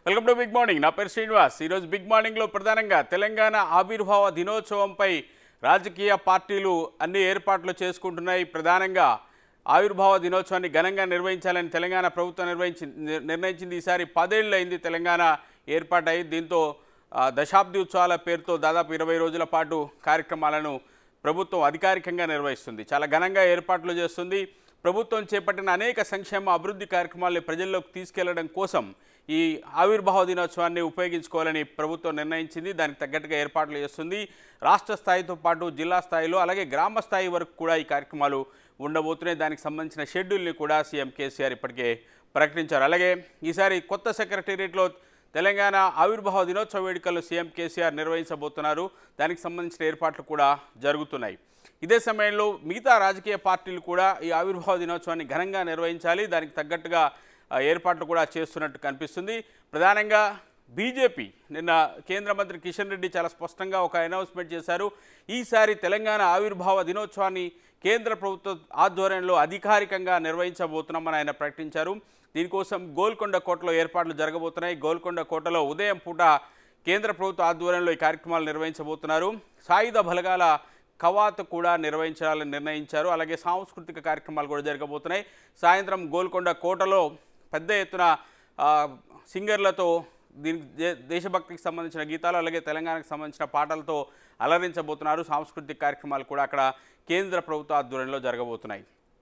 Welcome to big morning నా పేరు శ్రీనివాస్ ఈరోజు బిగ్ మార్నింగ్లో ప్రధానంగా తెలంగాణ ఆవిర్భావ దినోత్సవంపై రాజకీయ పార్టీలు అన్ని ఏర్పాట్లు చేసుకుంటున్నాయి ప్రధానంగా ఆవిర్భావ దినోత్సవాన్ని ఘనంగా నిర్వహించాలని తెలంగాణ ప్రభుత్వం నిర్వహించి నిర్- నిర్ణయించింది ఈసారి పదేళ్ళు అయింది తెలంగాణ ఏర్పాటై దీంతో ఆ, దశాబ్ది ఉత్సవాల పేరుతో దాదాపు ఇరవై రోజుల పాటు కార్యక్రమాలను ప్రభుత్వం అధికారికంగా నిర్వహిస్తుంది చాలా ఘనంగా ఏర్పాట్లు చేస్తుంది ప్రభుత్వం చేపట్టిన అనేక సంక్షేమ అభివృద్ధి కార్యక్రమాల్ని ప్రజల్లోకి తీసుకెళ్లడం కోసం ఈ ఆవిర్భావ దినోత్సవాన్ని ఉపయోగించుకోవాలని ప్రభుత్వం నిర్ణయించింది దానికి తగ్గట్టుగా ఏర్పాట్లు చేస్తుంది రాష్ట్ర స్థాయితో పాటు జిల్లా స్థాయిలో అలాగే గ్రామ స్థాయి వరకు కూడా ఈ కార్యక్రమాలు ఉండబోతున్నాయి దానికి సంబంధించిన షెడ్యూల్ని కూడా సీఎం కేసీఆర్ ఇప్పటికే ప్రకటించారు అలాగే ఈసారి కొత్త సెక్రటేరియట్లో తెలంగాణ ఆవిర్భావ దినోత్సవ వేడుకలను సీఎం కేసీఆర్ నిర్వహించబోతున్నారు దానికి సంబంధించిన ఏర్పాట్లు కూడా జరుగుతున్నాయి ఇదే సమయంలో మిగతా రాజకీయ పార్టీలు కూడా ఈ ఆవిర్భావ దినోత్సవాన్ని ఘనంగా నిర్వహించాలి దానికి తగ్గట్టుగా ఆ, ఏర్పాట్లు కూడా చేస్తున్నట్టు కనిపిస్తుంది ప్రధానంగా బీజేపీ నిన్న కేంద్ర మంత్రి కిషన్ రెడ్డి చాలా స్పష్టంగా ఒక అనౌన్స్మెంట్ చేశారు ఈసారి తెలంగాణ ఆవిర్భావ దినోత్సవాన్ని కేంద్ర ప్రభుత్వ ఆధ్వర్యంలో అధికారికంగా నిర్వహించబోతున్నామని ఆయన ప్రకటించారు దీనికోసం గోల్కొండ కోటలో ఏర్పాట్లు జరగబోతున్నాయి గోల్కొండ కోటలో ఉదయం పూట కేంద్ర ప్రభుత్వ ఆధ్వర్యంలో ఈ కార్యక్రమాలు నిర్వహించబోతున్నారు సాయుధ బలగాల కవాతు కూడా నిర్వహించాలని నిర్ణయించారు అలాగే సాంస్కృతిక కార్యక్రమాలు కూడా జరగబోతున్నాయి సాయంత్రం గోల్కొండ కోటలో పెద్ద ఎత్తున ఆ, సింగర్లతో దీనికి దే- దేశభక్తికి సంబంధించిన గీతాలు అలాగే తెలంగాణకు సంబంధించిన పాటలతో అలరించబోతున్నారు సాంస్కృతిక కార్యక్రమాలు కూడా అక్కడ కేంద్ర ప్రభుత్వ ఆధ్వర్యంలో జరగబోతున్నాయి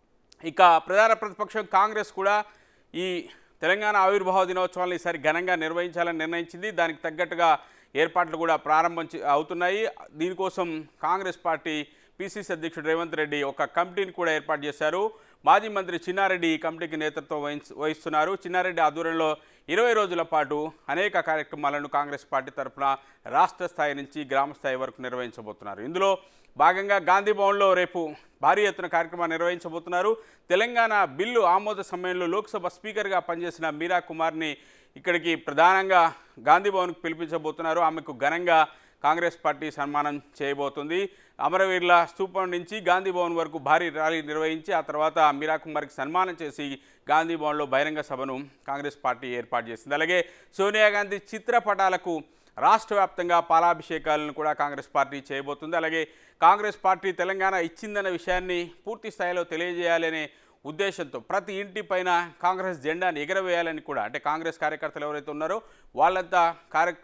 ఇక ప్రధాన ప్రతిపక్షం కాంగ్రెస్ కూడా ఈ తెలంగాణ ఆవిర్భావ దినోత్సవాలను ఈసారి ఘనంగా నిర్వహించాలని నిర్ణయించింది దానికి తగ్గట్టుగా ఏర్పాట్లు కూడా ప్రారంభం చే- అవుతున్నాయి దీనికోసం కాంగ్రెస్ పార్టీ పిసిసి అధ్యక్షుడు రేవంత్ రెడ్డి ఒక కమిటీని కూడా ఏర్పాటు చేశారు మాజీ మంత్రి చిన్నారెడ్డి ఈ కమిటీకి నేతృత్వం వహించ- వహిస్తున్నారు చిన్నారెడ్డి ఆధ్వర్యంలో ఇరవై రోజుల పాటు అనేక కార్యక్రమాలను కాంగ్రెస్ పార్టీ తరఫున రాష్ట్ర స్థాయి నుంచి గ్రామ స్థాయి వరకు నిర్వహించబోతున్నారు ఇందులో భాగంగా గాంధీ భవన్లో రేపు భారీ ఎత్తున కార్యక్రమాన్ని నిర్వహించబోతున్నారు తెలంగాణ బిల్లు ఆమోద సమయంలో లోక్సభ స్పీకర్గా పనిచేసిన మీరా కుమార్ని ఇక్కడికి ప్రధానంగా గాంధీ భవన్కు పిలిపించబోతున్నారు ఆమెకు ఘనంగా కాంగ్రెస్ పార్టీ సన్మానం చేయబోతుంది అమరవీరుల స్తూపం నుంచి గాంధీ భవన్ వరకు భారీ ర్యాలీ నిర్వహించి ఆ తర్వాత మీరా కుమార్కి సన్మానం చేసి గాంధీ భవన్లో బహిరంగ సభను కాంగ్రెస్ పార్టీ ఏర్పాటు చేసింది అలాగే సోనియా గాంధీ చిత్రపటాలకు రాష్ట్ర వ్యాప్తంగా పాలాభిషేకాలను కూడా కాంగ్రెస్ పార్టీ చేయబోతుంది అలాగే కాంగ్రెస్ పార్టీ తెలంగాణ ఇచ్చిందన్న విషయాన్ని పూర్తి స్థాయిలో తెలియజేయాలనే ఉద్దేశంతో ప్రతి ఇంటి పైన కాంగ్రెస్ జెండాని ఎగరవేయాలని కూడా అంటే కాంగ్రెస్ కార్యకర్తలు ఎవరైతే ఉన్నారో వాళ్ళంతా కార్య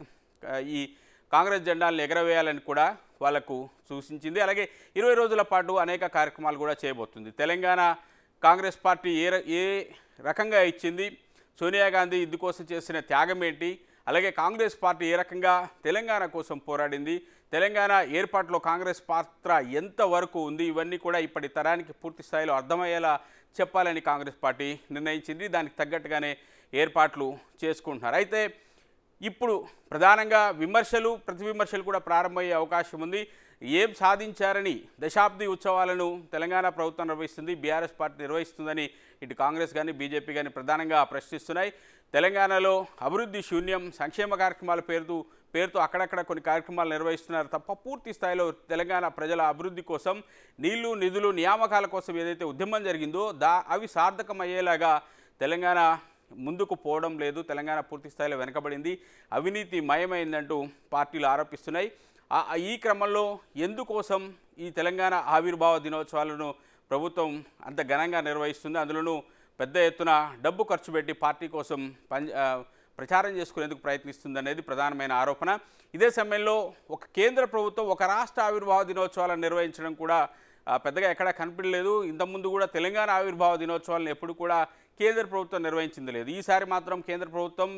ఈ కాంగ్రెస్ జెండాలను ఎగరవేయాలని కూడా వాళ్లకు సూచించింది అలాగే ఇరవై రోజుల పాటు అనేక కార్యక్రమాలు కూడా చేయబోతుంది తెలంగాణ కాంగ్రెస్ పార్టీ ఏ ర- ఏ రకంగా ఇచ్చింది సోనియా గాంధీ ఇందుకోసం చేసిన త్యాగం ఏంటి అలాగే కాంగ్రెస్ పార్టీ ఏ రకంగా తెలంగాణ కోసం పోరాడింది తెలంగాణ ఏర్పాటులో కాంగ్రెస్ పాత్ర ఎంతవరకు ఉంది ఇవన్నీ కూడా ఇప్పటి తరానికి పూర్తి స్థాయిలో అర్థమయ్యేలా చెప్పాలని కాంగ్రెస్ పార్టీ నిర్ణయించింది దానికి తగ్గట్టుగానే ఏర్పాట్లు చేసుకుంటున్నారు అయితే ఇప్పుడు ప్రధానంగా విమర్శలు ప్రతి విమర్శలు కూడా ప్రారంభమయ్యే అవకాశం ఉంది ఏం సాధించారని దశాబ్ది ఉత్సవాలను తెలంగాణ ప్రభుత్వం నిర్వహిస్తుంది బీఆర్ఎస్ పార్టీ నిర్వహిస్తుందని ఇటు కాంగ్రెస్ కానీ బీజేపీ కానీ ప్రధానంగా ప్రశ్నిస్తున్నాయి తెలంగాణలో అభివృద్ధి శూన్యం సంక్షేమ కార్యక్రమాల పేరుతో పేరుతో అక్కడక్కడ కొన్ని కార్యక్రమాలు నిర్వహిస్తున్నారు తప్ప పూర్తి స్థాయిలో తెలంగాణ ప్రజల అభివృద్ధి కోసం నీళ్లు నిధులు నియామకాల కోసం ఏదైతే ఉద్యమం జరిగిందో దా అవి సార్థకమయ్యేలాగా తెలంగాణ ముందుకు పోవడం లేదు తెలంగాణ పూర్తి స్థాయిలో వెనకబడింది అవినీతి మయమైందంటూ పార్టీలు ఆరోపిస్తున్నాయి ఆ- ఆ ఈ క్రమంలో ఎందుకోసం ఈ తెలంగాణ ఆవిర్భావ దినోత్సవాలను ప్రభుత్వం అంత ఘనంగా నిర్వహిస్తుంది అందులోనూ పెద్ద ఎత్తున డబ్బు ఖర్చు పెట్టి పార్టీ కోసం పని ఆ, ప్రచారం చేసుకునేందుకు ప్రయత్నిస్తుంది అనేది ప్రధానమైన ఆరోపణ ఇదే సమయంలో ఒక కేంద్ర ప్రభుత్వం ఒక రాష్ట్ర ఆవిర్భావ దినోత్సవాలను నిర్వహించడం కూడా ఆ, పెద్దగా ఎక్కడా కనిపించలేదు ఇంతకుముందు కూడా తెలంగాణ ఆవిర్భావ దినోత్సవాలను ఎప్పుడు కూడా కేంద్ర ప్రభుత్వం నిర్వహించింది లేదు ఈసారి మాత్రం కేంద్ర ప్రభుత్వం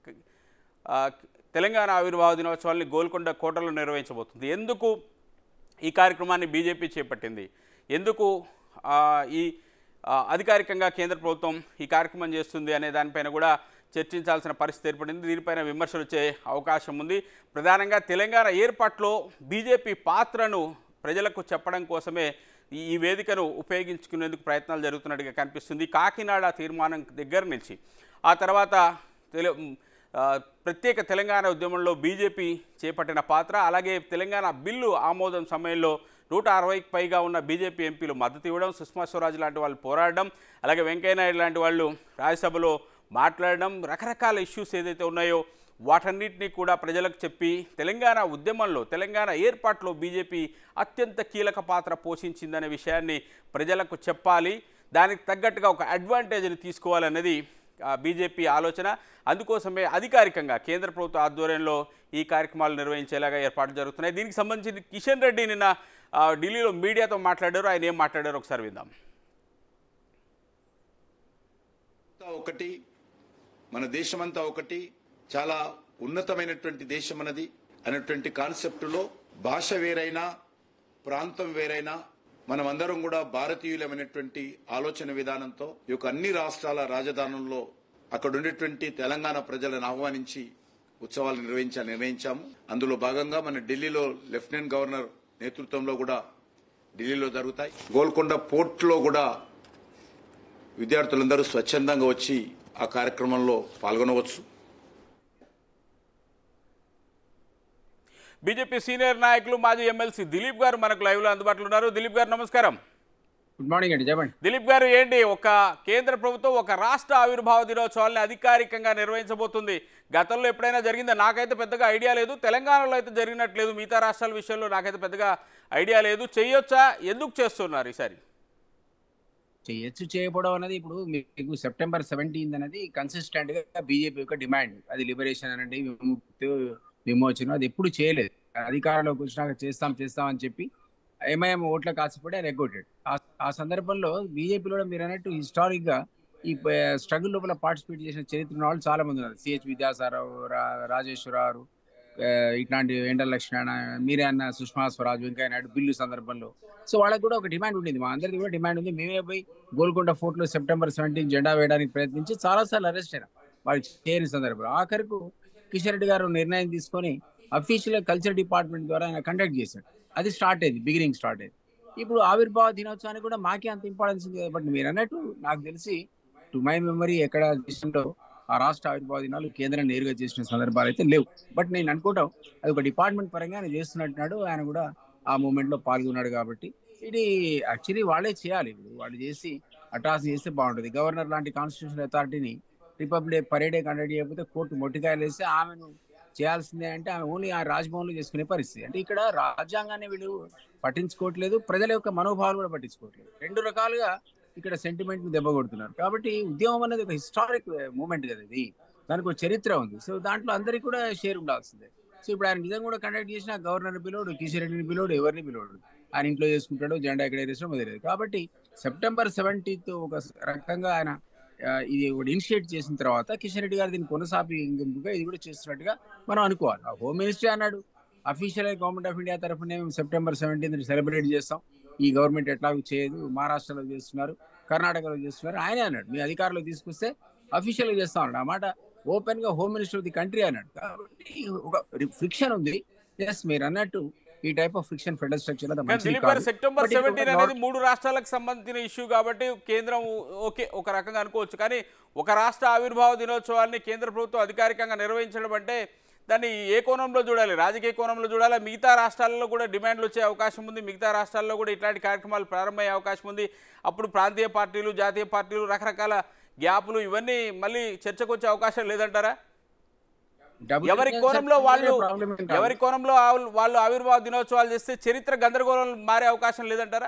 ఆ, తెలంగాణ ఆవిర్భావ దినోత్సవాల్ని గోల్కొండ కోటలో నిర్వహించబోతుంది ఎందుకు ఈ కార్యక్రమాన్ని బీజేపీ చేపట్టింది ఎందుకు ఆ, ఈ ఆ, అధికారికంగా కేంద్ర ప్రభుత్వం ఈ కార్యక్రమం చేస్తుంది అనే దానిపైన కూడా చర్చించాల్సిన పరిస్థితి ఏర్పడింది దీనిపైన విమర్శలు వచ్చే అవకాశం ఉంది ప్రధానంగా తెలంగాణ ఏర్పాట్లో బీజేపీ పాత్రను ప్రజలకు చెప్పడం కోసమే ఈ ఈ వేదికను ఉపయోగించుకునేందుకు ప్రయత్నాలు జరుగుతున్నట్టుగా కనిపిస్తుంది కాకినాడ తీర్మానం దగ్గర నుంచి ఆ తర్వాత తెలు ఆ, ప్రత్యేక తెలంగాణ ఉద్యమంలో బీజేపీ చేపట్టిన పాత్ర అలాగే తెలంగాణ బిల్లు ఆమోదం సమయంలో నూట అరవైకి పైగా ఉన్న బీజేపీ ఎంపీలు మద్దతు ఇవ్వడం సుష్మా స్వరాజ్ లాంటి వాళ్ళు పోరాడడం అలాగే వెంకయ్యనాయుడు లాంటి వాళ్ళు రాజ్యసభలో మాట్లాడడం రకరకాల ఇష్యూస్ ఏదైతే ఉన్నాయో వాటన్నిటినీ కూడా ప్రజలకు చెప్పి తెలంగాణ ఉద్యమంలో తెలంగాణ ఏర్పాటులో బీజేపీ అత్యంత కీలక పాత్ర పోషించిందనే విషయాన్ని ప్రజలకు చెప్పాలి దానికి తగ్గట్టుగా ఒక అడ్వాంటేజ్ని తీసుకోవాలన్నది ఆ, బీజేపీ ఆలోచన అందుకోసమే అధికారికంగా కేంద్ర ప్రభుత్వ ఆధ్వర్యంలో ఈ కార్యక్రమాలు నిర్వహించేలాగా ఏర్పాట్లు జరుగుతున్నాయి దీనికి సంబంధించి కిషన్ రెడ్డి నిన్న ఆ, ఢిల్లీలో మీడియాతో మాట్లాడారు ఆయన ఏం మాట్లాడారో ఒకసారి విందాం అంతా ఒకటి మన దేశమంతా ఒకటి చాలా ఉన్నతమైనటువంటి దేశం మనది అనేటువంటి కాన్సెప్టులో భాష వేరైనా ప్రాంతం వేరైనా మనమందరం కూడా భారతీయులమైనటువంటి ఆలోచన విధానంతో ఈ యొక్క అన్ని రాష్ట్రాల రాజధానుల్లో అక్కడ ఉండేటువంటి తెలంగాణ ప్రజలను ఆహ్వానించి ఉత్సవాలు నిర్వహించాలి నిర్ణయించాము అందులో భాగంగా మన ఢిల్లీలో లెఫ్టినెంట్ గవర్నర్ నేతృత్వంలో కూడా ఢిల్లీలో జరుగుతాయి గోల్కొండ పోర్ట్లో కూడా విద్యార్థులందరూ స్వచ్ఛందంగా వచ్చి ఆ కార్యక్రమంలో పాల్గొనవచ్చు బీజేపీ సీనియర్ నాయకులు మాజీ ఎమ్మెల్సీ దిలీప్ గారు మనకు లైవ్లో అందుబాటులో ఉన్నారు దిలీప్ గారు నమస్కారం గుడ్ మార్నింగ్ అండి చెప్పండి దిలీప్ గారు ఏంటి ఒక కేంద్ర ప్రభుత్వం ఒక రాష్ట్ర ఆవిర్భావ దినోత్సవాల్ని అధికారికంగా నిర్వహించబోతుంది గతంలో ఎప్పుడైనా జరిగిందా నాకైతే పెద్దగా ఐడియా లేదు తెలంగాణలో అయితే జరిగినట్లేదు మిగతా రాష్ట్రాల విషయంలో నాకైతే పెద్దగా ఐడియా లేదు చేయొచ్చా ఎందుకు చేస్తున్నారు ఈసారి చేయొచ్చు చేయకపోవడం అనేది ఇప్పుడు మీకు సెప్టెంబర్ సెవెంటీన్త్ అనేది కన్సిస్టెంట్ గా బీజేపీ యొక్క డిమాండ్ అది లిబరేషన్ అనండి విముక్తి విమోచనం అది ఎప్పుడు చేయలేదు అధికారంలోకి వచ్చినాక చేస్తాం చేస్తాం అని చెప్పి ఎంఐఎం ఓట్ల కాసిపడి ఆయన ఎగ్గొట్టాడు ఆ- ఆ సందర్భంలో బీజేపీలో మీరు అన్నట్టు హిస్టారిక్ గా ఈ స్ట్రగుల్ లోపల పార్టిసిపేట్ చేసిన చరిత్ర ఉన్న వాళ్ళు చాలా మంది ఉన్నారు సిహెచ్ విద్యాసారావు రా- రాజేశ్వరరావు ఆ, ఇట్లాంటి ఎండల లక్ష్మణ మీరే అన్న సుష్మా స్వరాజ్ వెంకయ్య నాయుడు బిల్లు సందర్భంలో సో వాళ్ళకి కూడా ఒక డిమాండ్ ఉండింది మా అందరిది కూడా డిమాండ్ ఉంది మేమే పోయి గోల్కొండ ఫోర్ట్ లో సెప్టెంబర్ సెవెంటీన్ జెండా వేయడానికి ప్రయత్నించి చాలా సార్లు అరెస్ట్ అయినా వాళ్ళు చేయని సందర్భం ఆఖరికి కిషన్ రెడ్డి గారు నిర్ణయం తీసుకొని అఫీషియల్ కల్చర్ డిపార్ట్మెంట్ ద్వారా ఆయన కండక్ట్ చేశాడు అది స్టార్ట్ అయింది బిగినింగ్ స్టార్ట్ అయింది ఇప్పుడు ఆవిర్భావ దినోత్సవానికి కూడా మాకే అంత ఇంపార్టెన్స్ ఉంది బట్ మీరు అన్నట్టు నాకు తెలిసి టు మై మెమరీ ఎక్కడ దేశంలో ఆ రాష్ట్ర ఆవిర్భావ దినాలు కేంద్రం నేరుగా చేసిన సందర్భాలు అయితే లేవు బట్ నేను అనుకోవటం అది ఒక డిపార్ట్మెంట్ పరంగా ఆయన చేస్తున్నట్టున్నాడు ఆయన కూడా ఆ మూమెంట్ లో పాల్గొన్నాడు కాబట్టి ఇది యాక్చువల్లీ వాళ్ళే చేయాలి ఇప్పుడు వాళ్ళు చేసి అటాస్ చేస్తే బాగుంటుంది గవర్నర్ లాంటి కాన్స్టిట్యూషన్ అథారిటీని రిపబ్లిక్ పరేడే కండక్ట్ చేయకపోతే కోర్టు మొట్టికాయలు వేస్తే ఆమెను చేయాల్సిందే అంటే ఆమె ఓన్లీ ఆ రాజ్భవన్లో చేసుకునే పరిస్థితి అంటే ఇక్కడ రాజ్యాంగాన్ని వీళ్ళు పట్టించుకోవట్లేదు ప్రజల యొక్క మనోభావాలు కూడా పట్టించుకోవట్లేదు రెండు రకాలుగా ఇక్కడ సెంటిమెంట్ దెబ్బ కొడుతున్నారు కాబట్టి ఉద్యమం అనేది ఒక హిస్టారిక్ మూమెంట్ కదా ఇది దానికి ఒక చరిత్ర ఉంది సో దాంట్లో అందరికీ కూడా షేర్ ఉండాల్సిందే సో ఇప్పుడు ఆయన నిజంగా కూడా కండక్ట్ చేసిన గవర్నర్ పిలోడు కిషన్ రెడ్డిని పిలోడు ఎవరిని పిలోడు ఆయన ఇంట్లో చేసుకుంటాడు జెండా ఎక్కడ ఎగరేసడం వదిలేదు కాబట్టి సెప్టెంబర్ సెవెంటీన్త్ ఒక రకంగా ఆయన ఆ, ఇది ఒకటి ఇనిషియేట్ చేసిన తర్వాత కిషన్ రెడ్డి గారు దీన్ని కొనసాగింపుగా ఇది కూడా చేస్తున్నట్టుగా మనం అనుకోవాలి ఆ హోమ్ మినిస్ట్రీ అన్నాడు అఫీషియల్ గవర్నమెంట్ ఆఫ్ ఇండియా తరఫున మేము సెప్టెంబర్ సెవెంటీన్త్ సెలబ్రేట్ చేస్తాం ఈ గవర్నమెంట్ ఎట్లాగూ చేయదు మహారాష్ట్రలో చేస్తున్నారు కర్ణాటకలో చేస్తున్నారు ఆయనే అన్నాడు మీ అధికారంలో తీసుకొస్తే అఫీషియల్ గా చేస్తాం అన్నాడు ఆ మాట ఓపెన్ గా home minister of the country అన్నాడు కాబట్టి ఒక ఫ్రిక్షన్ ఉంది ఎస్ మీరు అన్నట్టు ఈ type of friction federal structure కానీ దిలీప్ గారు September But it seventeen was అనేది మూడు రాష్ట్రాలకు సంబంధించిన ఇష్యూ కాబట్టి కేంద్రం ఓకే ఒక రకంగా అనుకోవచ్చు కానీ ఒక రాష్ట్ర ఆవిర్భావ దినోత్సవాన్ని కేంద్ర ప్రభుత్వం అధికారికంగా నిర్వహించడం అంటే దాన్ని ఏ కోణంలో చూడాలి రాజకీయ కోణంలో చూడాలి మిగతా రాష్ట్రాల్లో కూడా డిమాండ్లు వచ్చే అవకాశం ఉంది మిగతా రాష్ట్రాల్లో కూడా ఇట్లాంటి కార్యక్రమాలు ప్రారంభమయ్యే అవకాశం ఉంది అప్పుడు ప్రాంతీయ పార్టీలు జాతీయ పార్టీలు రకరకాల గ్యాపులు ఇవన్నీ మళ్ళీ చర్చకు వచ్చే అవకాశం లేదంటారా Double ఎవరి citizenship కోణంలో వేరే వాళ్ళు problem ఏం కాదు. ఎవరి కోణంలో ఆవు- వాళ్ళు ఆవిర్భావ దినోత్సవాలు చేస్తే చరిత్ర గందరగోళం మారే అవకాశం లేదంటారా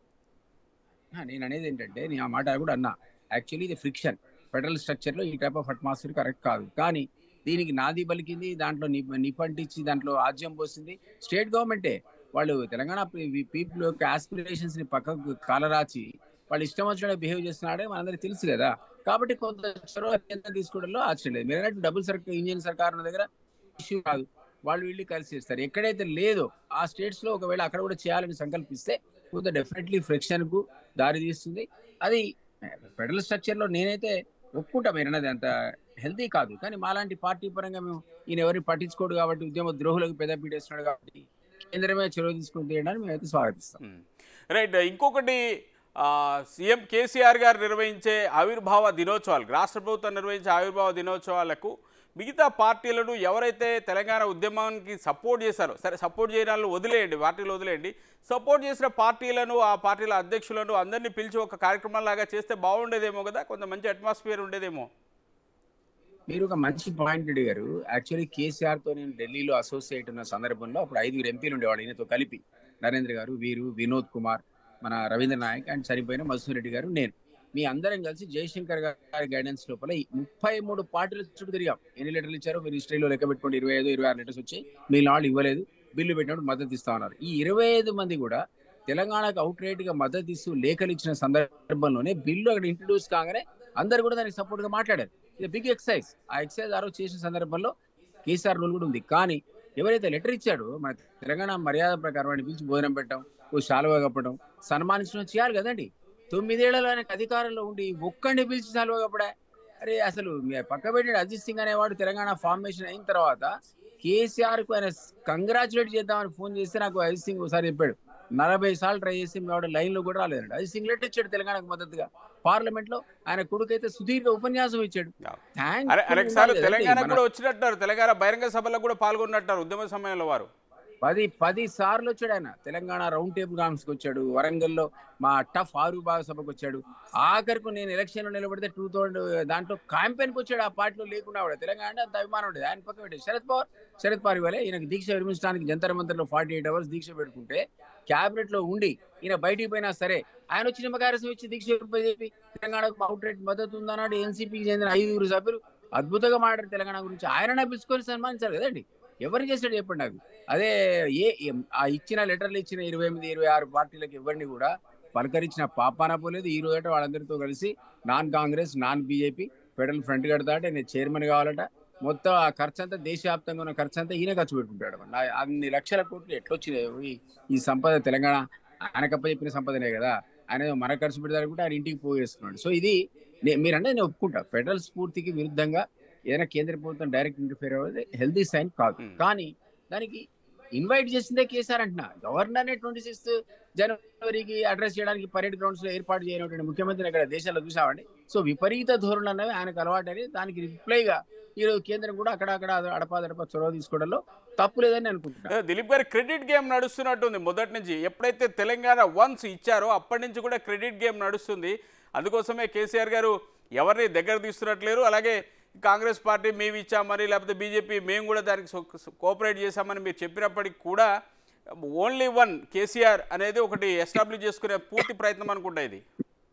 ఆ, నేను అనేది ఏంటంటే నేను ఆ మాట కూడా అన్నా యాక్చువల్లీ ఇది ఫ్రిక్షన్ ఫెడరల్ స్ట్రక్చర్ లో ఈ టైప్ ఆఫ్ అట్మాస్ఫియర్ కరెక్ట్ కాదు కానీ దీనికి నాది పలికింది దాంట్లో ని- నిపంటించి దాంట్లో ఆజ్యం పోసింది స్టేట్ గవర్నమెంటే వాళ్ళు తెలంగాణ పీపుల్ యొక్క ఆస్పిరేషన్స్ ని పక్కకు కాలరాచి వాళ్ళు ఇష్టం వచ్చినట్టు బిహేవ్ చేస్తున్నాడే మనందరికీ తెలుసు కదా కాబట్టి కొంత చొరవ కేంద్రం తీసుకోవడంలో ఆశ్చర్యం లేదు మీరు అన్నట్టు డబుల్ సర్కార్ ఇండియన్ సర్కార్ ఉన్న దగ్గర ఇష్యూ కాదు వాళ్ళు వీళ్ళు కలిసి చేస్తారు ఎక్కడైతే లేదో ఆ స్టేట్స్ లో ఒకవేళ అక్కడ కూడా చేయాలని సంకల్పిస్తే కొంత డెఫినెట్లీ ఫ్రిక్షన్ కు దారి తీస్తుంది అది ఫెడరల్ స్ట్రక్చర్ లో నేనైతే ఒప్పుకుంటా మీరు అన్నది అంత హెల్తీ కాదు కానీ మాలాంటి పార్టీ పరంగా మేము ఈయన ఎవరిని పట్టించుకోడు కాబట్టి ఉద్యమ ద్రోహులకు పెద్దపీట వేస్తున్నాడు కాబట్టి కేంద్రమే చొరవ తీసుకుని తీయడానికి మేమైతే స్వాగతిస్తాం రైట్ ఇంకొకటి ఆ, సీఎం కేసీఆర్ గారు నిర్వహించే ఆవిర్భావ దినోత్సవాలు రాష్ట్ర ప్రభుత్వం నిర్వహించే ఆవిర్భావ దినోత్సవాలకు మిగతా పార్టీలను ఎవరైతే తెలంగాణ ఉద్యమానికి సపోర్ట్ చేశారో సరే సపోర్ట్ చేయని వాళ్ళు వదిలేయండి పార్టీలు వదిలేయండి సపోర్ట్ చేసిన పార్టీలను ఆ పార్టీల అధ్యక్షులను అందరినీ పిలిచి ఒక కార్యక్రమం లాగా చేస్తే బాగుండేదేమో కదా కొంత మంచి అట్మాస్ఫియర్ ఉండేదేమో మీరు ఒక మంచి పాయింట్ అడిగారు యాక్చువల్లీ కేసీఆర్ తో నేను ఢిల్లీలో అసోసియేట్ ఉన్న సందర్భంలో అప్పుడు ఐదుగురు ఎంపీలు ఉండేవాళ్ళు ఈయనతో కలిపి నరేంద్ర గారు వీరు వినోద్ కుమార్ మన రవీంద్ర నాయక్ అండ్ చనిపోయిన మధుసూర్ రెడ్డి గారు నేను మీ అందరం కలిసి జయశంకర్ గారి గైడెన్స్ లోపల ఈ ముప్పై మూడు పార్టీల చుట్టూ తిరిగాం ఎన్ని లెటర్లు ఇచ్చారో మీరు హిస్టరీలో లెక్క పెట్టుకోండి ఇరవై ఐదు ఇరవై ఆరు లెటర్స్ వచ్చాయి మీ వాళ్ళు ఇవ్వలేదు బిల్లు పెట్టినప్పుడు మద్దతు ఇస్తా ఉన్నారు ఈ ఇరవై ఐదు మంది కూడా తెలంగాణకు అవుట్ రైట్ గా మద్దతు ఇస్తూ లేఖలు ఇచ్చిన సందర్భంలోనే బిల్లు అక్కడ ఇంట్రడ్యూస్ కాగానే అందరు కూడా దానికి సపోర్ట్ గా మాట్లాడారు ఇది బిగ్ ఎక్సైజ్ ఆ ఎక్సైజ్ ఆ రోజు చేసిన సందర్భంలో కేసీఆర్ రూల్ కూడా ఉంది కానీ ఎవరైతే లెటర్ ఇచ్చాడో మన తెలంగాణ మర్యాద ప్రకారం వాడిని పిలిచి భోజనం పెట్టడం ఓ శాలువా కప్పడం సన్మానించడం చేయాలి కదండి తొమ్మిదేళ్లలో ఆయనకు అధికారంలో ఉండి ఒక్కడిని పిలిచి శాలువా కప్పడా అరే అసలు మీ పక్క పెట్టాడు అజిత్ సింగ్ అనేవాడు తెలంగాణ ఫార్మేషన్ అయిన తర్వాత కేసీఆర్ కు ఆయన కంగ్రాచులేట్ చేద్దామని ఫోన్ చేస్తే నాకు అజిత్ సింగ్ ఒకసారి చెప్పాడు నలభై సార్లు ట్రై చేసి మీ వాడు లైన్ లో కూడా రాలేదండి అజిత్ సింగ్ లెటర్ ఇచ్చాడు తెలంగాణకు మద్దతుగా పార్లమెంట్ లో ఆయన కొడుకు అయితే సుదీర్ఘ ఉపన్యాసం ఇచ్చాడు Thanks అరే to అనేక సార్లు ఉండాలి కదండి. తెలంగాణ మన- కూడా వచ్చినట్టారు తెలంగాణ బహిరంగ సభలో కూడా పాల్గొన్నట్టారు ఉద్యమ సమయంలో వారు పది పది సార్లు వచ్చాడు ఆయన తెలంగాణ రౌండ్ టేబుల్ కాన్ఫరెన్స్ కి వచ్చాడు వరంగల్లో మా టఫ్ ఆరు భాగ సభకు వచ్చాడు ఆఖరికి నేను ఎలక్షన్ లో నిలబడితే టూ థౌసండ్ దాంట్లో క్యాంపెయిన్ కి వచ్చాడు ఆ పార్టీలో లేకుండా కూడా తెలంగాణ అంటే అంత అభిమానం ఉండేది ఆయన పక్క పెట్టాడు శరద్ పవార్ శరద్ పవార్ ఇవ్వలే ఈయనకి దీక్ష విరమించడానికి జంతర్ మంతర్లో ఫార్టీ ఎయిట్ అవర్స్ దీక్ష పెట్టుకుంటే క్యాబినెట్ లో ఉండి ఈయన బయటికి పోయినా సరే ఆయన వచ్చి నిమ్మకారసం ఇచ్చి దీక్ష చెప్పి తెలంగాణకు అవుట్ రేట్ మద్దతు ఉందన్నాడు ఎన్సీపీకి చెందిన ఐదుగురు సభ్యులు అద్భుతంగా మాట్లాడారు తెలంగాణ గురించి ఆయన పిలుచుకొని సన్మానించారు కదండి ఎవరు చేశాడు చెప్పండి నాకు అదే ఏ ఏ- ఆ ఇచ్చిన లెటర్లు ఇచ్చిన ఇరవై ఎనిమిది ఇరవై ఆరు పార్టీలకు ఎవరిని కూడా పలకరించిన పాపాన పోలేదు ఈ రోజట వాళ్ళందరితో కలిసి non Congress non BJP federal front కడతాట నేను చైర్మన్ కావాలట మొత్తం ఆ ఖర్చు అంతా దేశవ్యాప్తంగా ఉన్న ఖర్చు అంతా ఈయన ఖర్చు పెట్టుకుంటాడు నా అన్ని లక్షల కోట్లు ఎట్లొచ్చినాయి ఈ- ఈ సంపద తెలంగాణ ఆయనకప్ప చెప్పిన సంపదనే కదా ఆయన ఏదో మన ఖర్చు పెడతాడు ఆయన ఇంటికి పోయేస్తున్నాడు సో ఇది నే- మీరంటే నేను ఒప్పుకుంటా ఫెడరల్ స్ఫూర్తికి విరుద్ధంగా ఏదైనా కేంద్ర ప్రభుత్వం డైరెక్ట్ ఇంటర్ఫియర్ అవ్వదు హెల్దీ సైన్ కాదు Hmm. కానీ దానికి ఇన్వైట్ చేసిందే కేసీఆర్ అంటున్నా గవర్నర్ ట్వంటీ సిక్స్త్ జనవరికి అడ్రస్ చేయడానికి పరేడ్ గ్రౌండ్స్ లో ఏర్పాటు చేయనటువంటి ముఖ్యమంత్రిని అక్కడ దేశాల్లో చూసామండి సో విపరీత ధోరణులు అనేవి ఆయనకు అలవాటని దానికి రిప్లైగా ఈ రోజు కేంద్రం కూడా అక్కడక్కడ అడపాదడప చొరవ తీసుకోవడంలో తప్పు లేదని అనుకుంటున్నా ఏ, దిలీప్ గారి క్రెడిట్ గేమ్ నడుస్తున్నట్టుంది మొదటి నుంచి ఎప్పుడైతే తెలంగాణ వన్స్ ఇచ్చారో అప్పటి నుంచి కూడా క్రెడిట్ గేమ్ నడుస్తుంది అందుకోసమే కేసీఆర్ గారు ఎవరిని దగ్గర తీస్తున్నట్లేరు అలాగే కాంగ్రెస్ పార్టీ మేము ఇచ్చామని లేకపోతే బీజేపీ మేము కూడా దానికి కోఆపరేట్ చేశామని మీరు చెప్పినప్పటికీ కూడా ఓన్లీ వన్ కేసీఆర్ అనేది ఒకటి ఎస్టాబ్లిష్ చేసుకునే పూర్తి ప్రయత్నం అనుకుంటా ఇది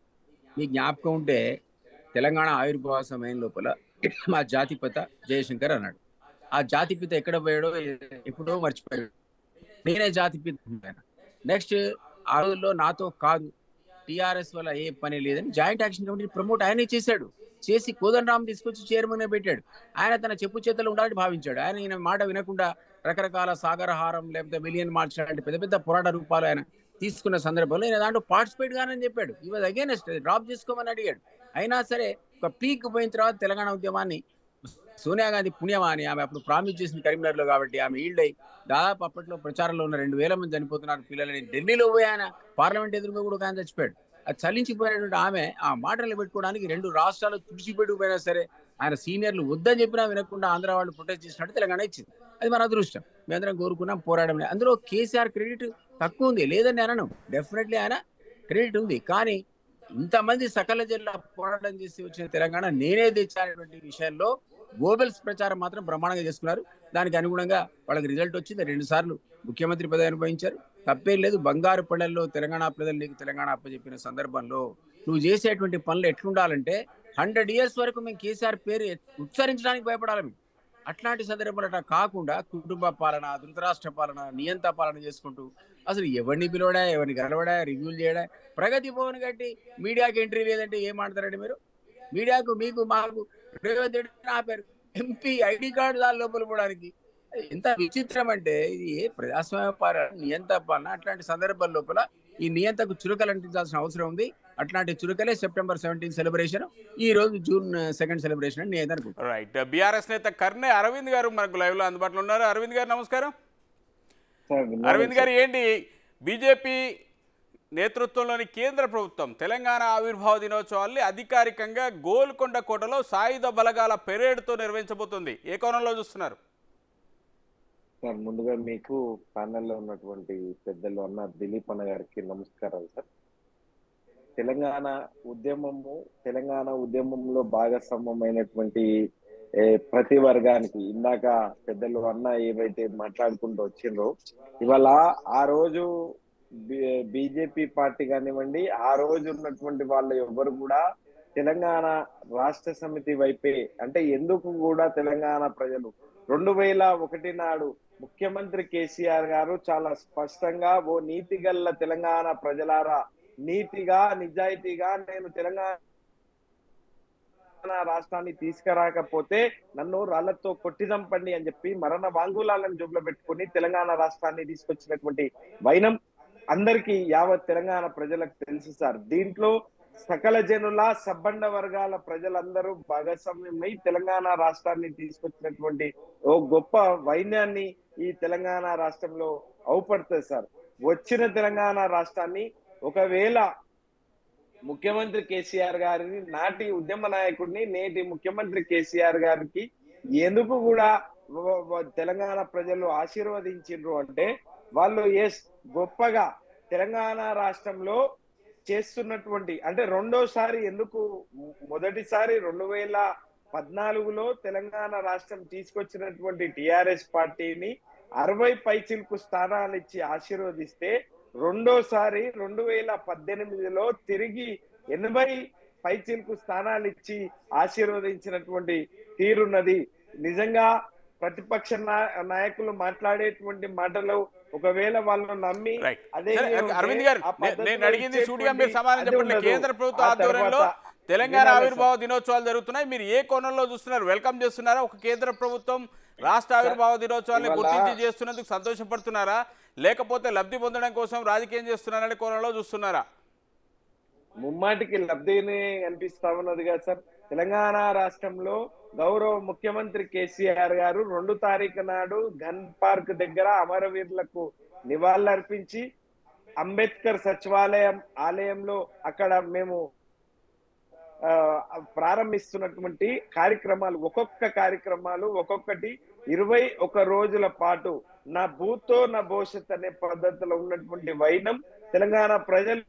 మీ జ్ఞాపకం ఉంటే తెలంగాణ ఆవిర్భావ సమయం లోపల మా జాతిపిత జయశంకర్ అన్నాడు ఆ జాతిపిత ఎక్కడ పోయాడో ఎప్పుడో మర్చిపోయాడు నేనే జాతిపిత నెక్స్ట్ ఆ రోజుల్లో నాతో కాదు టిఆర్ఎస్ వల్ల ఏ పని లేదని జాయింట్ యాక్షన్ కమిటీ ప్రమోట్ ఆయనే చేశాడు చేసి కోదండరామ్ తీసుకొచ్చి చైర్మన్ పెట్టాడు ఆయన తన చెప్పు చేతలు ఉండాలని భావించాడు ఆయన ఈయన మాట వినకుండా రకరకాల సాగరహారం లేకపోతే మిలియన్ మార్చ్ లాంటి పెద్ద పెద్ద పోరాట రూపాలు ఆయన తీసుకున్న సందర్భంలో ఈయన దాంట్లో పార్టిసిపేట్ గానని చెప్పాడు ఇవాళ అగేనెస్ట్ డ్రాప్ చేసుకోమని అడిగాడు అయినా సరే ఒక పీక్ పోయిన తర్వాత తెలంగాణ ఉద్యమాన్ని సోనియా గాంధీ పుణ్యమా అని ఆమె అప్పుడు ప్రామిస్ చేసింది కరీంనగర్ లో కాబట్టి ఆమె ఈల్డ్ అయి దాదాపు అప్పట్లో ప్రచారంలో ఉన్న రెండు వేల మంది చనిపోతున్నారు పిల్లలని ఢిల్లీలో పోయి ఆయన పార్లమెంట్ ఎదురుగా కూడా ఒక ఆయన చచ్చిపోయాడు అది చలించిపోయినటువంటి ఆమె ఆ మాటలు పెట్టుకోవడానికి రెండు రాష్ట్రాలు తుడిచిపెట్టుకుపోయినా సరే ఆయన సీనియర్లు వద్దని చెప్పినా వినకుండా ఆంధ్ర వాళ్ళు ప్రొటెస్ట్ చేసినట్టు తెలంగాణ ఇచ్చింది అది మన అదృష్టం మేమందరం కోరుకున్నాం పోరాడమని అందులో కేసీఆర్ క్రెడిట్ తక్కువ ఉంది లేదని అనను డెఫినెట్లీ ఆయన క్రెడిట్ ఉంది కానీ ఇంతమంది సకల జిల్లా పోరాటం చేసి వచ్చిన తెలంగాణ నేనే తెచ్చానటువంటి విషయంలో గోబెల్స్ ప్రచారం మాత్రం బ్రహ్మాండంగా చేసుకున్నారు దానికి అనుగుణంగా వాళ్ళకి రిజల్ట్ వచ్చింది రెండు సార్లు ముఖ్యమంత్రి పదవి అనుభవించారు తప్పేం లేదు బంగారు పళ్ళల్లో తెలంగాణ ప్రజలు నీకు తెలంగాణ అప్పచెప్పిన సందర్భంలో నువ్వు చేసేటువంటి పనులు ఎట్లుండాలంటే హండ్రెడ్ ఇయర్స్ వరకు మేము కేసీఆర్ పేరు ఉచ్చరించడానికి భయపడాలి మేము అట్లాంటి సందర్భంలో అట్లా కాకుండా కుటుంబ పాలన ధృతరాష్ట్ర పాలన నియంత పాలన చేసుకుంటూ అసలు ఎవరిని పిలవడా ఎవరిని కలవడా రివ్యూలు చేయడా ప్రగతి భవన్ కట్టి మీడియాకి ఎంట్రీ లేదంటే ఏం మాట్లాడారండి మీరు మీడియాకు మీకు మాకు రేవంత్ రెడ్డి ఆపారు ఎంపీ ఐడి కార్డు దాని లోపల పోవడానికి ఎంత విచిత్రం అంటే ఇది ఏ ప్రజాస్వామ్య పాలన నియంత పాలన అట్లాంటి సందర్భాల లోపల ఈ నియంతకు చురుకలు అంటించాల్సిన అవసరం ఉంది అట్లాంటి చురుకలే సెప్టెంబర్ సెవెంటీన్ సెలబ్రేషన్ ఈ రోజు జూన్ సెకండ్ సెలబ్రేషన్ అని నేను అనుకుంటున్నాను రైట్ బీఆర్ఎస్ నేత కర్నే అరవింద్ గారు మనకు లైవ్లో అందుబాటులో ఉన్నారు అరవింద్ గారు నమస్కారం అరవింద్ గారు ఏంటి బీజేపీ నేతృత్వంలోని కేంద్ర ప్రభుత్వం తెలంగాణ ఆవిర్భావ దినోత్సవాన్ని అధికారికంగా గోల్కొండ కోటలో సాయుధ బలగాల పెరేడ్తో నిర్వహించబోతుంది ఏ కోణంలో చూస్తున్నారు సార్ ముందుగా మీకు ప్యానెల్లో ఉన్నటువంటి పెద్దలు అన్న దిలీప్ అన్న గారికి నమస్కారాలు సార్ తెలంగాణ ఉద్యమము తెలంగాణ ఉద్యమంలో భాగస్వామ్యమైనటువంటి ఏ, ప్రతి వర్గానికి ఇందాక పెద్దలు అన్న ఏవైతే మాట్లాడుకుంటూ వచ్చిండ్రో ఇవాళ ఆ రోజు బీజేపీ పార్టీ కానివ్వండి ఆ రోజు ఉన్నటువంటి వాళ్ళు ఎవరు కూడా తెలంగాణ రాష్ట్ర సమితి వైపే అంటే ఎందుకు కూడా తెలంగాణ ప్రజలు రెండు వేల ఒకటి నాడు ముఖ్యమంత్రి కేసీఆర్ గారు చాలా స్పష్టంగా ఓ నీతి గల్ల తెలంగాణ ప్రజలారా నీతిగా నిజాయితీగా నేను తెలంగాణ రాష్ట్రాన్ని తీసుకురాకపోతే నన్ను రాళ్లతో కొట్టి చంపండి అని చెప్పి మరణ వాంగులాలను జోబులో పెట్టుకుని తెలంగాణ రాష్ట్రాన్ని తీసుకొచ్చినటువంటి వైనం అందరికీ యావత్ తెలంగాణ ప్రజలకు తెలుసు సార్ దీంట్లో సకల జనుల సబ్బండ వర్గాల ప్రజలందరూ భాగస్వామ్యమై తెలంగాణ రాష్ట్రాన్ని తీసుకొచ్చినటువంటి ఓ గొప్ప వైన్యాన్ని ఈ తెలంగాణ రాష్ట్రంలో అవుపడుతుంది సార్ వచ్చిన తెలంగాణ రాష్ట్రాన్ని ఒకవేళ ముఖ్యమంత్రి కేసీఆర్ గారిని నాటి ఉద్యమ నాయకుడిని నేటి ముఖ్యమంత్రి కేసీఆర్ గారికి ఎందుకు కూడా వ- వ- తెలంగాణ ప్రజలు ఆశీర్వదించిండ్రు అంటే వాళ్ళు ఎస్ గొప్పగా తెలంగాణ రాష్ట్రంలో చేస్తున్నటువంటి అంటే రెండోసారి ఎందుకు మొదటిసారి రెండు వేల పద్నాలుగులో తెలంగాణ రాష్ట్రం తీసుకొచ్చినటువంటి టిఆర్ఎస్ పార్టీని అరవై పైచిల్కు స్థానాలు ఇచ్చి ఆశీర్వదిస్తే రెండోసారి రెండు వేల పద్దెనిమిదిలో తిరిగి ఎనభై పైచిల్కు స్థానాలు ఇచ్చి ఆశీర్వదించినటువంటి తీరున్నది నిజంగా ప్రతిపక్ష నా- నాయకులు మాట్లాడేటువంటి మాటలు ఒకవేళ వాళ్ళు నమ్మి రైట్ అదే సరే, ఉంటే అరవింద్ గారు ఆ నే- పద్ధతిలో నేను అడిగింది సూటిగా మీరు ఇచ్చేటువంటి సమాధానం అది చెప్పండి ఉండదు. కేంద్ర ప్రభుత్వ ఆ ఆధ్వర్యంలో తర్వాత తెలంగాణ వినాలి ఆవిర్భావ దినోత్సవాలు జరుగుతున్నాయి మీరు ఏ కోణంలో చూస్తున్నారు వెల్కమ్ చేస్తున్నారా ఒక కేంద్ర ప్రభుత్వం రాష్ట్ర ఆవిర్భావ దినోత్సవాన్ని ఇవాళ- గుర్తించి చేస్తున్నందుకు సంతోషపడుతున్నారా లేకపోతే లబ్ధి పొందడం కోసం రాజకీయం చేస్తున్నారనే కోణంలో చూస్తున్నారా ముమ్మాటికి లబ్ధిని అనిపిస్తా ఉన్నది కదా సార్ తెలంగాణ రాష్ట్రంలో గౌరవ ముఖ్యమంత్రి కేసీఆర్ గారు రెండు తారీఖు నాడు గన్ పార్క్ దగ్గర అమరవీరులకు నివాళులర్పించి అంబేద్కర్ సచివాలయం ఆలయంలో అక్కడ మేము ఆ, ప్రారంభిస్తున్నటువంటి కార్యక్రమాలు ఒక్కొక్క కార్యక్రమాలు ఒక్కొక్కటి ఇరవై ఒక రోజుల పాటు నా భూతో నా భవిష్యత్ అనే పద్ధతిలో ఉన్నటువంటి వైనం తెలంగాణ ప్రజలు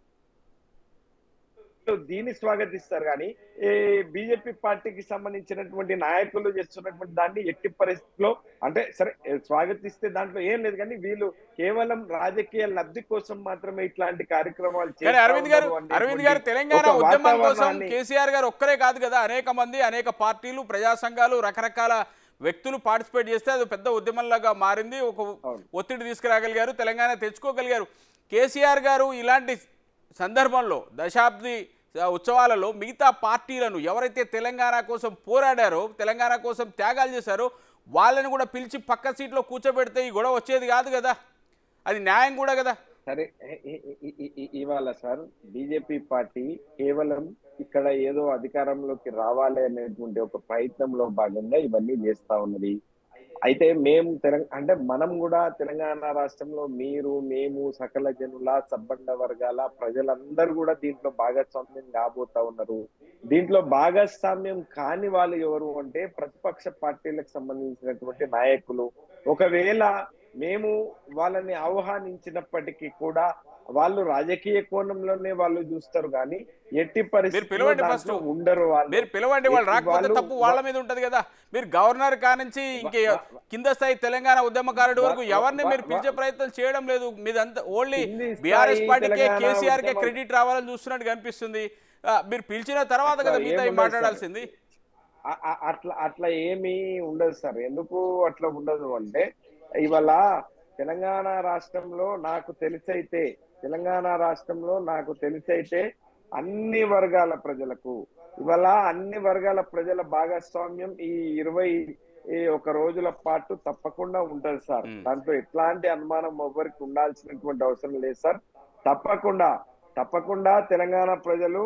దీన్ని స్వాగతిస్తారు కానీ ఈ బీజేపీ పార్టీకి సంబంధించినటువంటి నాయకులు చేస్తున్నటువంటి దాన్ని ఎట్టి పరిస్థితిలో అంటే సరే స్వాగతిస్తే దాంట్లో ఏం లేదు కానీ వీళ్ళు కేవలం రాజకీయ లబ్ధి కోసం మాత్రమే ఇట్లాంటి కార్యక్రమాలు కానీ చేస్తా అరవింద్ గారు ఉన్నారు అరవింద్ గారు అనేటువంటి తెలంగాణ ఒక ఉద్యమం కోసం వాతావరణాన్ని- కేసీఆర్ గారు ఒక్కరే కాదు కదా అనేక మంది అనేక పార్టీలు ప్రజా సంఘాలు రకరకాల వ్యక్తులు పార్టిసిపేట్ చేస్తే అది పెద్ద ఉద్యమంలాగా మారింది ఒక అవును. ఒత్తిడి తీసుకురాగలిగారు తెలంగాణ తెచ్చుకోగలిగారు కేసీఆర్ గారు ఇలాంటి సందర్భంలో దశాబ్ది ఆ, ఉత్సవాలలో మిగతా పార్టీలను ఎవరైతే తెలంగాణ కోసం పోరాడారో తెలంగాణ కోసం త్యాగాలు చేశారో వాళ్ళని కూడా పిలిచి పక్క సీట్లో కూర్చోబెడితే ఈ గొడవ వచ్చేది కాదు కదా అది న్యాయం కూడా కదా సరే ఇ- ఇ- ఇ- ఇ- ఇ- ఇవాళ సార్ బీజేపీ పార్టీ కేవలం ఇక్కడ ఏదో అధికారంలోకి రావాలి అనేటువంటి ఒక ప్రయత్నంలో భాగంగా ఇవన్నీ చేస్తా ఉన్నది అయితే మేము తెలంగాణ అంటే మనం కూడా తెలంగాణ రాష్ట్రంలో మీరు మేము సకల జనుల సబ్బండ వర్గాల ప్రజలందరూ కూడా దీంట్లో భాగస్వామ్యం కాబోతా ఉన్నారు దీంట్లో భాగస్వామ్యం కాని వాళ్ళు ఎవరు అంటే ప్రతిపక్ష పార్టీలకు సంబంధించినటువంటి నాయకులు ఒకవేళ మేము వాళ్ళని ఆహ్వానించినప్పటికీ కూడా వాళ్ళు రాజకీయ కోణంలోనే వాళ్ళు చూస్తారు కానీ ఎట్టి పరిస్థితుల్లో పిలవండి దాంట్లో first. ఉండరు వాళ్ళు మీరు పిలవండి వాళ్ళు రాకపోతే వాళ్ళు- తప్పు వాళ్ళ మీద ఉంటది కదా మీరు గవర్నర్ కానించి ఇంకే కింద స్థాయి తెలంగాణ ఉద్యమకారుడి వరకు వా- ఎవరిని మీరు వా- పిలిచే ప్రయత్నం చేయడం లేదు మీదంతా ఓన్లీ కింది స్థాయి బీఆర్ఎస్ పార్టీకే తెలంగాణ కేసీఆర్ కే ఉద్యమం- క్రెడిట్ రావాలని చూస్తున్నట్టు కనిపిస్తుంది ఆ, మీరు పిలిచిన తర్వాత కదా అట్లా మిగతా ఏముండదు మాట్లాడాల్సింది అ- అ- అట్లా అట్లా ఏమీ ఉండదు సార్ ఎందుకు అట్లా ఉండదు అంటే ఇవాళ తెలంగాణ రాష్ట్రంలో నాకు తెలిసైతే తెలంగాణ రాష్ట్రంలో నాకు తెలిసైతే అన్ని వర్గాల ప్రజలకు ఇవాళ అన్ని వర్గాల ప్రజల భాగస్వామ్యం ఈ ఇరవై ఈ ఒక రోజుల పాటు తప్పకుండా ఉంటది సార్ మ్. దాంట్లో ఎట్లాంటి అనుమానం ఎవరికి ఉండాల్సినటువంటి అవసరం లేదు సార్ తప్పకుండా తప్పకుండా తెలంగాణ ప్రజలు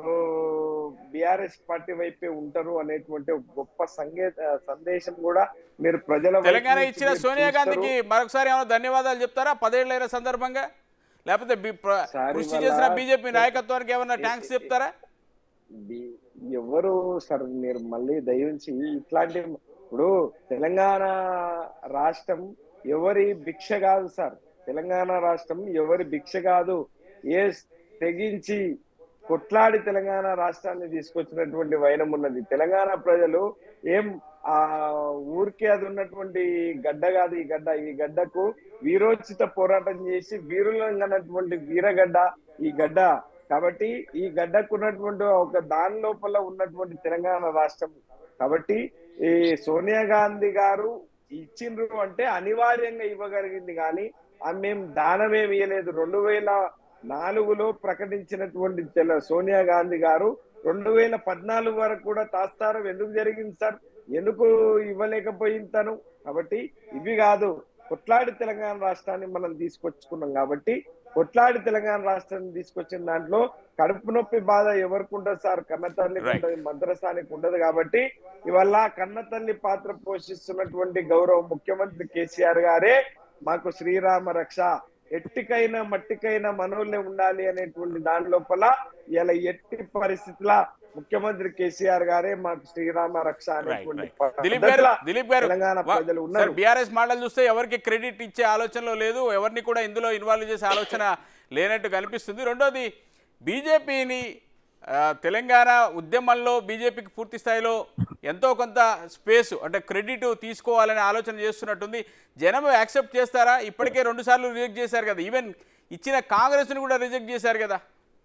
బిఆర్ఎస్ పార్టీ వైపే ఉంటారు అనేటువంటి ఒక గొప్ప సంగే సందేశం కూడా మీరు ప్రజల వైపు తెలంగాణ నుంచి ఇచ్చిన మీరు సోనియా చూస్తారు. గాంధీకి మరొకసారి ఏమైనా ధన్యవాదాలు చెప్తారా పదేళ్లైన సందర్భంగా లేకపోతే బి- ప్ర- సార్, కృషి ఇవాళ చేసిన బీజేపీ నాయకత్వానికి ఏమైనా ట్యాంక్స్ చెప్తారా బి- ఎవరు సార్ మీరు మళ్ళీ దయించి ఇట్లాంటి ఇప్పుడు తెలంగాణ రాష్ట్రం ఎవరి భిక్ష కాదు సార్ తెలంగాణ రాష్ట్రం ఎవరి భిక్ష కాదు ఏ తెగించి కొట్లాడి తెలంగాణ రాష్ట్రాన్ని తీసుకొచ్చినటువంటి వైనం ఉన్నది తెలంగాణ ప్రజలు ఏం ఆ ఊరికే అది ఉన్నటువంటి గడ్డ కాదు ఈ గడ్డ ఈ గడ్డకు వీరోచిత పోరాటం చేసి వీరులంగానటువంటి వీరగడ్డ ఈ గడ్డ కాబట్టి ఈ గడ్డకు ఉన్నటువంటి ఒక దాని లోపల ఉన్నటువంటి తెలంగాణ రాష్ట్రం కాబట్టి ఈ సోనియా గాంధీ గారు ఇచ్చిండ్రు అంటే అనివార్యంగా ఇవ్వగలిగింది కానీ ఆమె మేము దానమేమి ఇవ్వలేదు రెండు వేల నాలుగులో ప్రకటించినటువంటి తెల సోనియా గాంధీ గారు రెండు వేల పద్నాలుగు వరకు కూడా తాస్తారం ఎందుకు జరిగింది సార్ ఎందుకు ఇవ్వలేకపోయింది తను కాబట్టి ఇవి కాదు కొట్లాడి తెలంగాణ రాష్ట్రాన్ని మనం తీసుకొచ్చుకున్నాం కాబట్టి కొట్లాడి తెలంగాణ రాష్ట్రాన్ని తీసుకొచ్చిన దాంట్లో కడుపు నొప్పి బాధ ఎవరికి ఉండదు సార్ కన్న తల్లికి Right. ఉండదు మద్రసానికి ఉండదు కాబట్టి ఇవల్ల కన్న తల్లి పాత్ర పోషిస్తున్నటువంటి గౌరవ ముఖ్యమంత్రి కేసీఆర్ గారే మాకు శ్రీరామ రక్ష ఎట్టికైనా మట్టికైనా మనోళ్ళే ఉండాలి అనేటువంటి దాని లోపల ఇలా ఎట్టి పరిస్థితుల ముఖ్యమంత్రి కేసీఆర్ గారే మాకు శ్రీరామ రక్ష అనేటువంటి రైట్ దిలీప్ గారు పద్ధతిలో దిలీప్ గారు తెలంగాణ వా- ప్రజలు సార్ ఉన్నారు బీఆర్ఎస్ మోడల్ చూస్తే ఎవరికి క్రెడిట్ ఇచ్చే ఆలోచనలో లేదు ఎవరిని కూడా ఇందులో ఇన్వాల్వ్ చేసే ఆలోచన లేనట్టు కనిపిస్తుంది రెండోది బీజేపీని తెలంగాణ ఉద్యమంలో బీజేపీకి పూర్తి స్థాయిలో ఎంతో కొంత స్పేస్ అంటే క్రెడిట్ తీసుకోవాలనే ఆలోచన చేస్తున్నట్టుంది జనం యాక్సెప్ట్ చేస్తారా ఇప్పటికే రెండు సార్లు రిజెక్ట్ చేశారు కదా ఈవెన్ ఇచ్చిన కాంగ్రెస్ని కూడా రిజెక్ట్ చేశారు కదా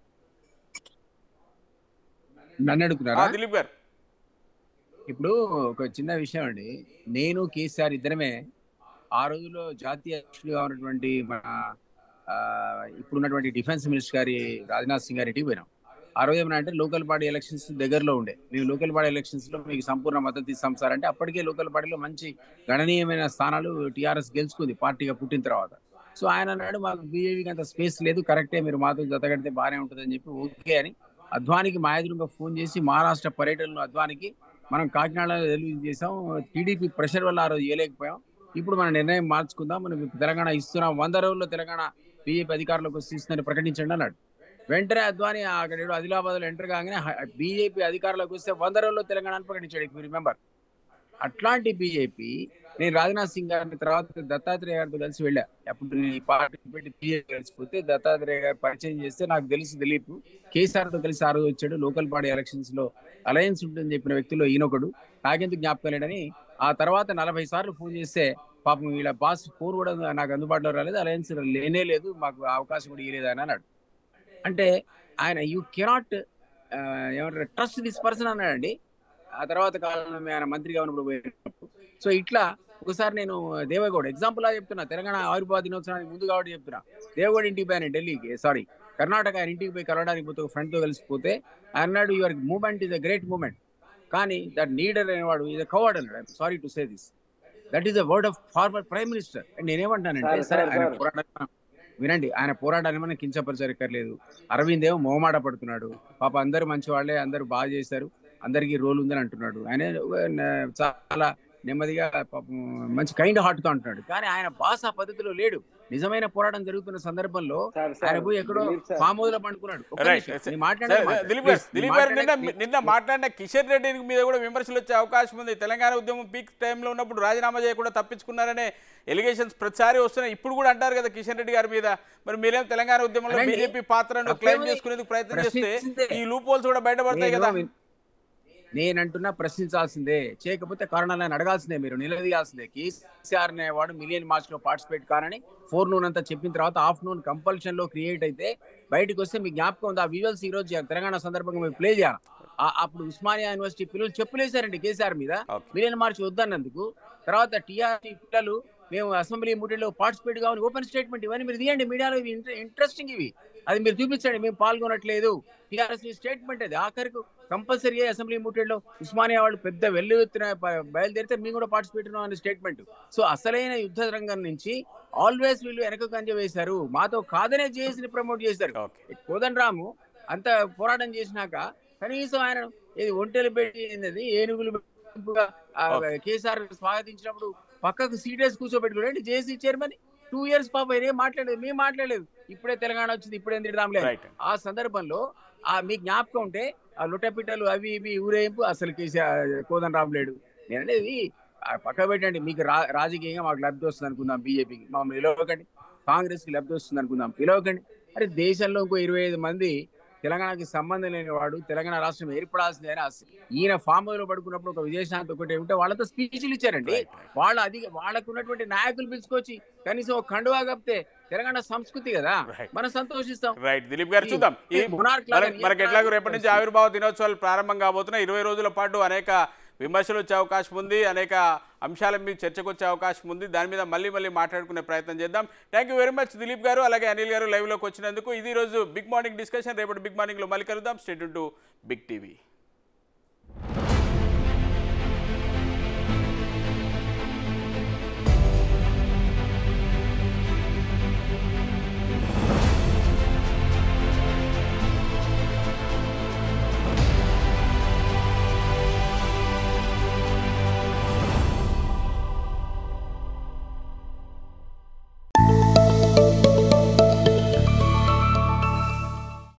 నన్ను ఆ, అడుగుతున్నారా దిలీప్ గారు ఇప్పుడు ఒక చిన్న విషయం అండి నేను కేసీఆర్ ఇద్దరమే ఆ రోజుల్లో జాతీయ అధ్యక్షుడిగా ఉన్నటువంటి మన ఆ, ఇప్పుడున్నటువంటి డిఫెన్స్ మినిస్టర్ గారి రాజ్నాథ్ సింగ్ గారి ఇంటికి పోయినాం ఆ రోజు ఏమన్నా అంటే లోకల్ పార్టీ ఎలక్షన్స్ దగ్గరలో ఉండే మేము లోకల్ పార్టీ ఎలక్షన్స్ లో మీకు సంపూర్ణ మద్దతు ఇస్తాం సార్ అంటే అప్పటికే లోకల్ పార్టీలో మంచి గణనీయమైన స్థానాలు టీఆర్ఎస్ గెలుచుకుంది పార్టీగా పుట్టిన తర్వాత సో ఆయన అన్నాడు మాకు బీజేపీకి అంత స్పేస్ లేదు కరెక్టే మీరు మాతో జతగడితే బాగానే ఉంటుందని చెప్పి ఓకే అని అద్వానికి మా ఎదురుగా ఫోన్ చేసి మహారాష్ట్ర పర్యటనలో అద్వానికి మనం కాకినాడలో రిలీజ్ చేసాం టీడీపీ ప్రెషర్ వల్ల ఆ రోజు ఇవ్వలేకపోయాం ఇప్పుడు మన నిర్ణయం మార్చుకుందాం మనం ఇప్పుడు తెలంగాణ ఇస్తున్నాం వంద రోజుల్లో తెలంగాణ బీజేపీ అధికారంలోకి వచ్చి ఇస్తుందని ప్రకటించండి అన్నాడు వెంటనే అద్వాని అక్కడ ఏదో ఆదిలాబాద్ లో ఎంటర్ కాగానే బీజేపీ అధికారంలోకి వస్తే వంద రోజుల్లో తెలంగాణ ప్రకటించాడు ఇఫ్ రిమెంబర్ అట్లాంటి బీజేపీ నేను రాజ్నాథ్ సింగ్ గారిని తర్వాత దత్తాత్రేయ గారితో కలిసి వెళ్ళా అప్పుడు ఈ పార్టీ పెట్టి బీజేపీ కలిసిపోతే దత్తాత్రేయ గారు పరిచయం చేస్తే నాకు తెలుసు దిలీప్ కేసీఆర్ తో కలిసి ఆ రోజు వచ్చాడు లోకల్ పార్టీ ఎలక్షన్స్ లో అలయన్స్ ఉంటుందని చెప్పిన వ్యక్తిలో ఈయనొకడు నాకెందుకు జ్ఞాపకం లేడని ఆ తర్వాత నలభై సార్లు ఫోన్ చేస్తే పాపం వీళ్ళ బాస్ ఫోన్ కూడా నాకు అందుబాటులో రాలేదు అలయన్స్ లేనే లేదు మాకు అవకాశం కూడా ఇవ్వలేదు అని అన్నాడు అంటే ఆయన యూ కెనాట్ ఏమంటారు ట్రస్ట్ దిస్ పర్సన్ అన్నాడండి ఆ తర్వాత కాలంలో ఆయన మంత్రిగా ఉన్నప్పుడు పోయినప్పుడు సో ఇట్లా ఒకసారి నేను దేవగౌడ ఎగ్జాంపుల్ లా చెప్తున్నా తెలంగాణ ఆవిర్భావ దినోత్సవానికి ముందు కాబట్టి చెప్తున్నా దేవగౌడ ఇంటికి పోయాను ఢిల్లీకి సారీ కర్ణాటక ఆయన ఇంటికి పోయి కలవడానికి పోతే ఫ్రెండ్ తో కలిసిపోతే ఆయన అన్నాడు your moment is a great moment కానీ దట్ లీడర్ అనేవాడు ఇది కవర్డ్ అన్నాడు sorry to say this that is a word of former prime minister నేనేమంటానంటే Sir, సరే sir, ఆయన sir. పోరాటం వినండి ఆయన పోరాటాన్ని మనం కించపరచక్కర్లేదు అరవింద్ ఏమో మొహమాట పడుతున్నాడు పాప అందరూ మంచి వాళ్ళే అందరూ బాగా చేశారు అందరికీ రోల్ ఉందని అంటున్నాడు ఆయన న- చాలా నెమ్మదిగా పాపం మంచి కైండ్ హార్ట్ తో అంటున్నాడు కానీ ఆయన భాష పద్ధతిలో లేడు నిజమైన పోరాటం జరుగుతున్న సందర్భంలో సార్, సార్, ఆయన పోయి ఎక్కడో దిలీప్ సార్. ఫామ్ హౌస్ లో పండుకున్నాడు ఒక్క రైట్ నిమిషం. సరే, నేను మాట్లాడే సరే, మాట. దిలీప్ గారు Please, దిలీప్ నేను గారు నిన్న మాట్లాడే- నిన్న మాట్లాడిన కిషన్ రెడ్డి మీద కూడా విమర్శలు వచ్చే అవకాశం ఉంది తెలంగాణ ఉద్యమం పీక్ టైంలో ఉన్నప్పుడు రాజీనామా చేయకుండా తప్పించుకున్నారనే ఎలిగేషన్స్ ప్రతిసారి వస్తున్నాయి ఇప్పుడు కూడా అంటారు కదా కిషన్ రెడ్డి గారి మీద మరి మీరేం తెలంగాణ ఉద్యమంలో అనండి. బీజేపీ పాత్రను తప్పేముంది? క్లెయిమ్ చేసుకునేందుకు ప్రయత్నం చేస్తే ప్రశ్నించిందే. ఈ లూప్ హోల్స్ కూడా బయటపడతాయి కదా నేను నేనంటున్నా ప్రశ్నించాల్సిందే చేయకపోతే కారణాలను అడగాల్సిందే మీరు నిలదీయాల్సిందే కేసీఆర్ అనేవాడు మిలియన్ మార్చ్ లో పార్టిసిపేట్ కానని ఫోర్ నూన్ అంతా చెప్పిన తర్వాత ఆఫ్టర్నూన్ కంపల్షన్ లో క్రియేట్ అయితే బయటకు వస్తే మీకు జ్ఞాపకం ఉంది ఆ విజువల్స్ ఈ రోజు తెలంగాణ సందర్భంగా మీరు ప్లే చేయాలి ఆ- అప్పుడు ఉస్మానియా యూనివర్సిటీ పిల్లలు చెప్పులేశారండి కేసీఆర్ మీద Okay. మిలియన్ మార్చ్ వద్దన్నందుకు తర్వాత టీఆర్సీ పిల్లలు మేము అసెంబ్లీ ముట్టడిలో పార్టిసిపేట్ కావాలి ఓపెన్ స్టేట్మెంట్ ఇవన్నీ మీరు తీయండి మీడియాలో ఇవి ఇంట్రెస్టింగ్ ఇవి అది మీరు చూపించండి మేము పాల్గొనట్లేదు టీఆర్ఎస్ స్టేట్మెంట్ అది ఆఖరికి కంపల్సరీ అసెంబ్లీ ముట్టడిలో ఉస్మానియా వాళ్ళు పెద్ద వెల్లు ఎత్తున బ- బయలుదేరితే మేము కూడా పార్టిసిపేట్ అనే స్టేట్మెంట్ సో అసలైన యుద్ధ రంగం నుంచి ఆల్వేస్ వీళ్ళు వెనక కంజ వేశారు మాతో కాదనే చేసి ప్రమోట్ చేశారు ఓకే కోదండరాము అంత పోరాటం చేసినాక కనీసం ఆయన ఇది ఒంటెలు పెట్టి ఏనుగులు పెంపుగా, ఆ, Okay. కేసీఆర్ స్వాగతించినప్పుడు పక్కకు సీటేసి కూర్చోబెట్టుకోండి జేసీ చైర్మన్ టూ ఇయర్స్ పాప ఏం మాట్లాడలేదు మేము మాట్లాడలేదు ఇప్పుడే తెలంగాణ వచ్చింది ఇప్పుడే తిడదాంలే రైట్ ఆ సందర్భంలో ఆ మీ జ్ఞాపకం ఉంటే ఆ లొట్టపిట్టలు అవి ఇవి ఊరేగింపు అసలు కేసీఆర్ కోదన్ రామ్ లేడు నేను అనేది ఆ పక్క పెట్టండి మీకు రా రాజకీయంగా మాకు లబ్ధి వస్తుంది అనుకుందాం బీజేపీకి మమ్మల్ని పిలవకండి కాంగ్రెస్ కి లబ్ధి వస్తుంది అనుకుందాం పిలవకండి అరే దేశంలో ఇంకో ఇరవై ఐదు మంది తెలంగాణకి సంబంధం లేని వాడు తెలంగాణ రాష్ట్రం ఏర్పడాల్సిందే అని అస- ఈయన ఫామ్ హౌస్ లో పడుకున్నప్పుడు ఒక విదేశాంతి ఒకటి ఉంటే వాళ్ళతో స్పీచ్లు ఇచ్చారండి Right, right. వాళ్ళ అది వాళ్ళకు ఉన్నటువంటి నాయకులు పిలుచుకొచ్చి కనీసం ఒక కండువా కప్పితే తెలంగాణ సంస్కృతి కదా Right. మనం సంతోషిస్తాం రైట్ దిలీప్ గారు చూద్దాం ఈ ఈ monarch లాగా మనకి- మనకి ఎట్లాగో నియంత్రణ రేపటి నుంచి ఆవిర్భావ దినోత్సవాలు ప్రారంభం కాబోతున్నాయి ఇరవై రోజుల పాటు అనేక విమర్శలు వచ్చే అవకాశం ఉంది అనేక అంశాల మీద చర్చకు వచ్చే అవకాశం ఉంది దాని మీద మళ్ళీ మళ్ళీ మాట్లాడుకునే ప్రయత్నం చేద్దాం thank you very much Dilip గారు అలాగే అనిల్ గారు లైవ్లోకి వచ్చినందుకు ఇది ఈ రోజు బిగ్ మార్నింగ్ డిస్కషన్ రేపటి బిగ్ మార్నింగ్లో మళ్ళీ కలుద్దాం స్టేట్ టు బిగ్ టీవీ